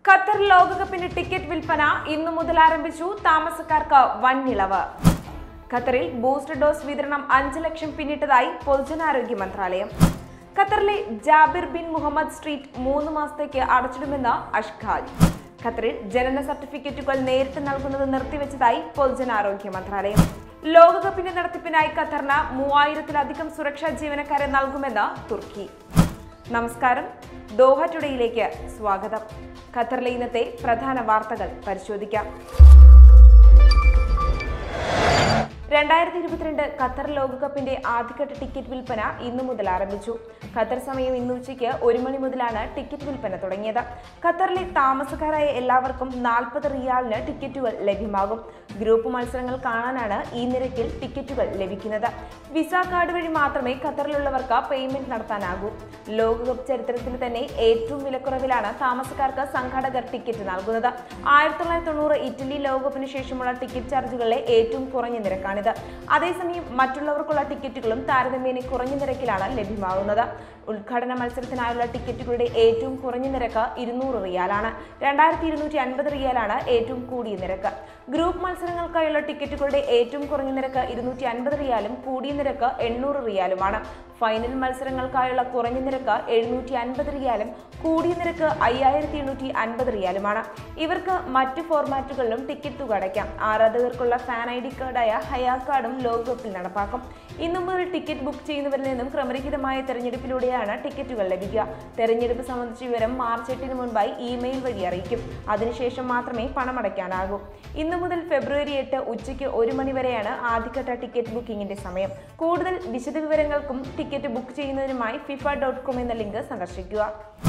Qatar ലോകകപ്പിന്റെ ticket വിൽപ്പന ഇന്നു മുതൽ ആരംഭിച്ചു താമസക്കാർക്ക് വൻ ഇളവ് ഖത്തറിൽ ബൂസ്റ്റർ ഡോസ് വിതരണം അഞ്ച് ലക്ഷം പിന്നിട്ടതായി പൊതുജനാരോഗ്യ മന്ത്രാലയം ഖത്തറിലെ ജാബിർ ബിൻ മുഹമ്മദ് സ്ട്രീറ്റ് മൂന്ന് മാസത്തേക്ക് അടച്ചിടുമെന്ന് അഷ്ഖാൽ ഖത്തറിൽ ജനന സർട്ടിഫിക്കറ്റുകൾ നേരിട്ട് നൽകുന്നത് നിർത്തിവെച്ചതായി പൊതുജനാരോഗ്യ മന്ത്രാലയം ലോകകപ്പിന്റെ നടത്തിപ്പിനായി ഖത്തറിന് മൂവായിരത്തിലധികം സുരക്ഷാ ജീവനക്കാരെ നൽകുമെന്ന് തുർക്കി നമസ്കാരം ദോഹ ടുഡേയിലേക്ക് സ്വാഗതം ഖത്തറിലെ ഇന്നത്തെ പ്രധാന വാർത്തകൾ പരിശോധിക്കാം രണ്ടായിരത്തി ഇരുപത്തിരണ്ട് ഖത്തർ ലോകകപ്പിന്റെ ആദ്യഘട്ട ടിക്കറ്റ് വിൽപ്പന ഇന്നു മുതൽ ആരംഭിച്ചു ഖത്തർ സമയം ഇന്ന് ഉച്ചയ്ക്ക് ഒരു മണി മുതലാണ് ടിക്കറ്റ് വിൽപ്പന തുടങ്ങിയത് ഖത്തറിലെ താമസക്കാരായ എല്ലാവർക്കും നാൽപ്പത് റിയാലിന് ടിക്കറ്റുകൾ ലഭ്യമാകും ഗ്രൂപ്പ് മത്സരങ്ങൾ കാണാനാണ് ഈ നിരക്കിൽ ടിക്കറ്റുകൾ ലഭിക്കുന്നത് വിസ കാർഡ് വഴി മാത്രമേ ഖത്തറിലുള്ളവർക്ക് പേയ്മെന്റ് നടത്താനാകൂ ലോകകപ്പ് ചരിത്രത്തിൽ തന്നെ ഏറ്റവും വിലക്കുറവിലാണ് താമസക്കാർക്ക് സംഘാടകർ ടിക്കറ്റ് നൽകുന്നത് ആയിരത്തി തൊള്ളായിരത്തി തൊണ്ണൂറ് ഇറ്റലി ലോകകപ്പിന് ശേഷമുള്ള ടിക്കറ്റ് ചാർജുകളിലെ ഏറ്റവും കുറഞ്ഞ നിരക്കാണിത് അതേസമയം മറ്റുള്ളവർക്കുള്ള ടിക്കറ്റുകളും താരതമ്യേന കുറഞ്ഞ നിരക്കിലാണ് ലഭ്യമാകുന്നത് ഉദ്ഘാടന മത്സരത്തിനായുള്ള ടിക്കറ്റുകളുടെ ഏറ്റവും കുറഞ്ഞ നിരക്ക് ഇരുന്നൂറ് റിയാലാണ് രണ്ടായിരത്തി ഇരുന്നൂറ്റി അൻപത് റിയാലാണ് ഏറ്റവും കൂടിയ നിരക്ക് ഗ്രൂപ്പ് മത്സരങ്ങൾക്കായുള്ള ടിക്കറ്റുകളുടെ ഏറ്റവും കുറഞ്ഞ നിരക്ക് ഇരുന്നൂറ്റി അൻപത് റിയാലും കൂടിയ നിരക്ക് എണ്ണൂറ് റിയാലുമാണ് ഫൈനൽ മത്സരങ്ങൾക്കായുള്ള കുറഞ്ഞ നിരക്ക് എഴുന്നൂറ്റി അൻപത് റിയാലും കൂടിയ നിരക്ക് അയ്യായിരത്തി എണ്ണൂറ്റി അൻപത് റിയാലുമാണ് ഇവർക്ക് മറ്റ് ഫോർമാറ്റുകളിലും ടിക്കറ്റ് തുക അടയ്ക്കാം ആരാധകർക്കുള്ള ഫാൻ ഐ ഡി കാർഡായ ഹയാ കാർഡും ലോകകപ്പിൽ നടപ്പാക്കും ഇന്നു മുതൽ ടിക്കറ്റ് ബുക്ക് ചെയ്യുന്നവരിൽ നിന്നും ക്രമരഹിതമായ തെരഞ്ഞെടുപ്പിലൂടെയാണ് ടിക്കറ്റുകൾ ലഭിക്കുക തെരഞ്ഞെടുപ്പ് സംബന്ധിച്ച വിവരം മാർച്ച് എട്ടിന് മുൻപായി ഇമെയിൽ വഴി അറിയിക്കും അതിനുശേഷം മാത്രമേ പണമടയ്ക്കാനാകൂ ഇന്നു മുതൽ ഫെബ്രുവരി എട്ട് ഉച്ചയ്ക്ക് ഒരു മണി വരെയാണ് ആദ്യഘട്ട ടിക്കറ്റ് ബുക്കിംഗിന്റെ സമയം കൂടുതൽ വിശദവിവരങ്ങൾക്കും ടിക്കറ്റ് ബുക്ക് ചെയ്യുന്നതിനുമായി ഫിഫ ഡോട്ട് കോം എന്ന ലിങ്ക് സന്ദർശിക്കുക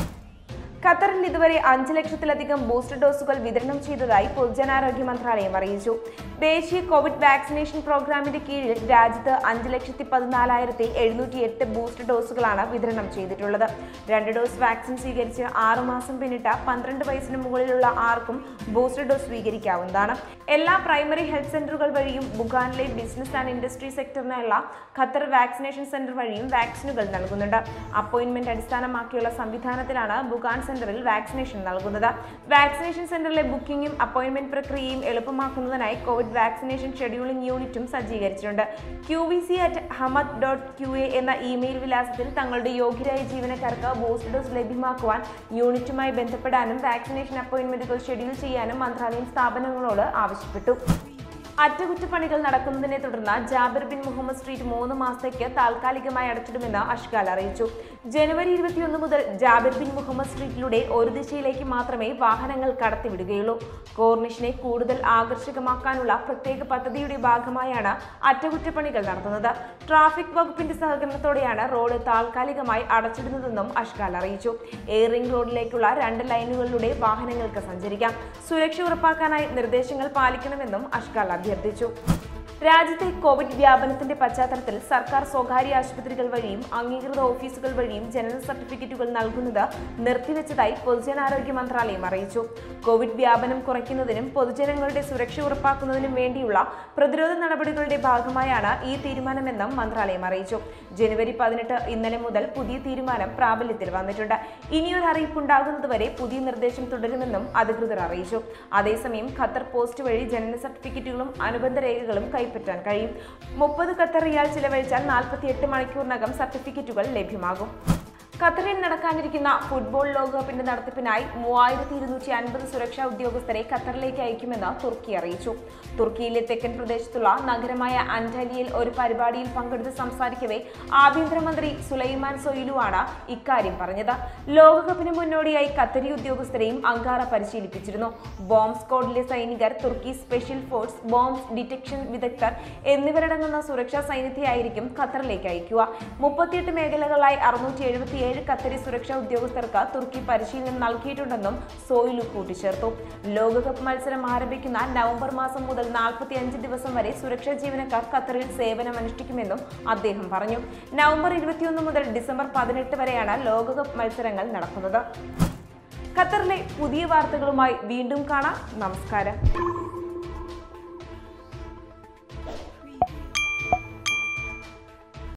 ഖത്തറിൽ ഇതുവരെ അഞ്ച് ലക്ഷത്തിലധികം ബൂസ്റ്റർ ഡോസുകൾ വിതരണം ചെയ്തതായി പൊതുജനാരോഗ്യ മന്ത്രാലയം അറിയിച്ചു ദേശീയ കോവിഡ് വാക്സിനേഷൻ പ്രോഗ്രാമിന്റെ കീഴിൽ രാജ്യത്ത് അഞ്ച് ലക്ഷത്തി പതിനാലായിരത്തി എഴുന്നൂറ്റി എട്ട് ബൂസ്റ്റർ ഡോസുകളാണ് വിതരണം ചെയ്തിട്ടുള്ളത് രണ്ട് ഡോസ് വാക്സിൻ സ്വീകരിച്ച് ആറ് മാസം പിന്നിട്ട പന്ത്രണ്ട് വയസ്സിന് മുകളിലുള്ള ആർക്കും ബൂസ്റ്റർ ഡോസ് സ്വീകരിക്കാവുന്നതാണ് എല്ലാ പ്രൈമറി ഹെൽത്ത് സെന്ററുകൾ വഴിയും ബുഖാനിലെ ബിസിനസ് ആൻഡ് ഇൻഡസ്ട്രി സെക്ടറിനുള്ള ഖത്തർ വാക്സിനേഷൻ സെന്റർ വഴിയും വാക്സിനുകൾ നൽകുന്നുണ്ട് അപ്പോയിന്റ്മെന്റ് അടിസ്ഥാനമാക്കിയുള്ള സംവിധാനത്തിലാണ് ബുഖാൻ സെന്ററിൽ വാക്സിനേഷൻ നൽകുന്നത് വാക്സിനേഷൻ സെന്ററിലെ ബുക്കിംഗും അപ്പോയിന്റ്മെന്റ് പ്രക്രിയയും എളുപ്പമാക്കുന്നതിനായി കോവിഡ് വാക്സിനേഷൻ ഷെഡ്യൂളിംഗ് യൂണിറ്റും സജ്ജീകരിച്ചിട്ടുണ്ട് Q V C at Hamad dot Q A എന്ന ഇമെയിൽ വിലാസത്തിൽ തങ്ങളുടെ യോഗ്യരായ ജീവനക്കാർക്ക് ബൂസ്റ്റർ ഡോസ് ലഭ്യമാക്കുവാൻ യൂണിറ്റുമായി ബന്ധപ്പെടാനും വാക്സിനേഷൻ അപ്പോയിന്റ്മെന്റുകൾ ഷെഡ്യൂൾ ചെയ്യാനും മന്ത്രാലയം സ്ഥാപനങ്ങളോട് ആവശ്യപ്പെട്ടു അറ്റകുറ്റപ്പണികൾ നടക്കുന്നതിനെ തുടർന്ന് ജാബിർ ബിൻ മുഹമ്മദ് സ്ട്രീറ്റ് മൂന്ന് മാസത്തേക്ക് താൽക്കാലികമായി അടച്ചിടുമെന്ന് അഷ്കാൽ അറിയിച്ചു ജനുവരി ഇരുപത്തിയൊന്ന് മുതൽ ജാബിർ ബിൻ മുഹമ്മദ് സ്ട്രീറ്റിലൂടെ ഒരു ദിശയിലേക്ക് മാത്രമേ വാഹനങ്ങൾ കടത്തിവിടുകയുള്ളൂ കോർണിഷിനെ കൂടുതൽ ആകർഷകമാക്കാനുള്ള പ്രത്യേക പദ്ധതിയുടെ ഭാഗമായാണ് അറ്റകുറ്റപ്പണികൾ നടത്തുന്നത് ട്രാഫിക് വകുപ്പിന്റെ സഹകരണത്തോടെയാണ് റോഡ് താൽക്കാലികമായി അടച്ചിടുന്നതെന്നും അഷ്കാൽ അറിയിച്ചു എയറിംഗ് റോഡിലേക്കുള്ള രണ്ട് ലൈനുകളിലൂടെ വാഹനങ്ങൾക്ക് സഞ്ചരിക്കാം സുരക്ഷ ഉറപ്പാക്കാനായി നിർദ്ദേശങ്ങൾ പാലിക്കണമെന്നും അഷ്കാൽ അഭ്യർത്ഥിച്ചു രാജ്യത്തെ കോവിഡ് വ്യാപനത്തിന്റെ പശ്ചാത്തലത്തിൽ സർക്കാർ സ്വകാര്യ ആശുപത്രികൾ വഴിയും അംഗീകൃത ഓഫീസുകൾ വഴിയും ജനന സർട്ടിഫിക്കറ്റുകൾ നൽകുന്നത് നിർത്തിവെച്ചതായി പൊതുജനാരോഗ്യ മന്ത്രാലയം അറിയിച്ചു കോവിഡ് വ്യാപനം കുറയ്ക്കുന്നതിനും പൊതുജനങ്ങളുടെ സുരക്ഷ ഉറപ്പാക്കുന്നതിനും വേണ്ടിയുള്ള പ്രതിരോധ നടപടികളുടെ ഭാഗമായാണ് ഈ തീരുമാനമെന്നും മന്ത്രാലയം അറിയിച്ചു ജനുവരി പതിനെട്ട് ഇന്നലെ മുതൽ പുതിയ തീരുമാനം പ്രാബല്യത്തിൽ വന്നിട്ടുണ്ട് ഇനിയൊരു അറിയിപ്പുണ്ടാകുന്നതുവരെ പുതിയ നിർദ്ദേശം തുടരുമെന്നും അധികൃതർ അറിയിച്ചു അതേസമയം ഖത്തർ പോസ്റ്റ് വഴി ജനന സർട്ടിഫിക്കറ്റുകളും അനുബന്ധ രേഖകളും കൈപ്പറ്റാൻ കഴിയും മുപ്പത് ഖത്തർ റിയാൽ ചിലവഴിച്ചാൽ നാൽപ്പത്തിയെട്ട് മണിക്കൂറിനകം സർട്ടിഫിക്കറ്റുകൾ ലഭ്യമാകും ഖത്തറിൽ നടക്കാനിരിക്കുന്ന ഫുട്ബോൾ ലോകകപ്പിന്റെ നടത്തിപ്പിനായി മൂവായിരത്തി ഇരുന്നൂറ്റി അൻപത് സുരക്ഷാ ഉദ്യോഗസ്ഥരെ ഖത്തറിലേക്ക് അയക്കുമെന്ന് തുർക്കി അറിയിച്ചു തുർക്കിയിലെ തെക്കൻ പ്രദേശത്തുള്ള നഗരമായ അന്റാലിയയിൽ ഒരു പരിപാടിയിൽ പങ്കെടുത്ത് സംസാരിക്കവേ ആഭ്യന്തരമന്ത്രി സുലൈമാൻ സൊയിലു ആണ് ഇക്കാര്യം പറഞ്ഞത് ലോകകപ്പിന് മുന്നോടിയായി ഖത്തരി ഉദ്യോഗസ്ഥരെയും അങ്കാറ പരിശീലിപ്പിച്ചിരുന്നു ബോംബ് സ്ക്വാഡിലെ സൈനികർ തുർക്കി സ്പെഷ്യൽ ഫോഴ്സ് ബോംബ് ഡിറ്റക്ഷൻ വിദഗ്ധർ എന്നിവരടങ്ങുന്ന സുരക്ഷാ സൈന്യത്തെയായിരിക്കും ഖത്തറിലേക്ക് അയക്കുക മുപ്പത്തിയെട്ട് മേഖലകളായി അറുന്നൂറ്റി എഴുപത്തി ഏഴ് ഖത്തരി സുരക്ഷാ ഉദ്യോഗസ്ഥർക്ക് തുർക്കി പരിശീലനം നൽകിയിട്ടുണ്ടെന്നും സോയിലു കൂട്ടിച്ചേർത്തു ലോകകപ്പ് മത്സരം ആരംഭിക്കുന്ന നവംബർ മാസം മുതൽ നാൽപ്പത്തി അഞ്ച് ദിവസം വരെ സുരക്ഷാ ജീവനക്കാർ ഖത്തറിൽ സേവനമനുഷ്ഠിക്കുമെന്നും അദ്ദേഹം പറഞ്ഞു നവംബർ ഇരുപത്തിയൊന്ന് മുതൽ ഡിസംബർ പതിനെട്ട് വരെയാണ് ലോകകപ്പ് മത്സരങ്ങൾ നടക്കുന്നത് ഖത്തറിലെ പുതിയ വാർത്തകളുമായി വീണ്ടും കാണാം നമസ്കാരം